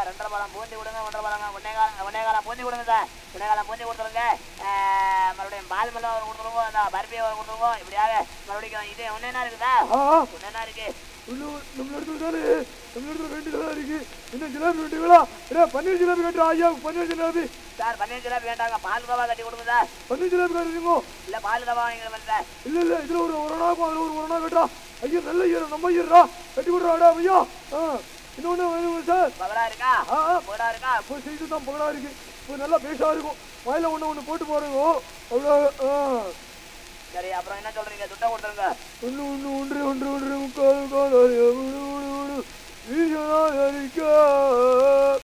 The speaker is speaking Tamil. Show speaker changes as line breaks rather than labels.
ரெண்டரை பழம் பூந்தி கொடுங்க ஒன்றரை பழம் ஒன்னே காலம் ஒன்னே காலம் பூந்தி கொடுங்க சார் ஒன்னே காலம் பூந்தி கொடுத்துருங்க ஆஹ், மறுபடியும் பால் மெல்ல ஒரு கொடுத்துருவோம் அந்த பருப்பி ஒரு கொடுத்துருவோம் இப்படியாக மறுபடியும் இது ஒன்று என்ன இருக்குதா
ஆ
ஒன்று என்ன இருக்கு
இன்னும் நம்ம இடத்துல தானே நம்ம இடத்துல ரெண்டு கடை இருக்கு இன்னும் ஜிலேபி வேண்டுங்களா ஏ பன்னீர் ஜிலேபி கட்டுறா ஐயா பன்னீர் ஜிலேபி
சார் பன்னீர் ஜிலேபி வேண்டாங்க பால் கவா கட்டி கொடுங்க சார்
பன்னீர் ஜிலேபி கட்டுறீங்க
இல்லை பால் கவா வாங்கிக்கிற மாதிரி சார்
இல்ல இல்ல இதுல ஒரு ஒரு நாக்கும் அதுல ஒரு ஒரு நாள் கட்டுறா ஐயா நல்ல ஐயா நம்ம ஐயரா கட்டி கொடுறாடா ஐயா ஆ இன்னொன்னு வேணும் சார்
பகடா இருக்கா
ஆ ஆ
பகடா இருக்கா
இப்போ செய்து தான் பகடா இருக்கு இப்போ நல்லா பேஷா இருக்கும் வாயில ஒண்ணு ஒண்ணு போட்டு பாருங்க அவ்வளோ ஆ
சரி அப்புறம் என்ன சொல்றீங்க துட்டை கொடுத்துருங்க
ஒன்று ஒன்று ஒன்று ஒன்று ஒன்று முக்கால் கால் அரை, ஒன்று ஒன்று ஒன்று வீசனா அரிக்கா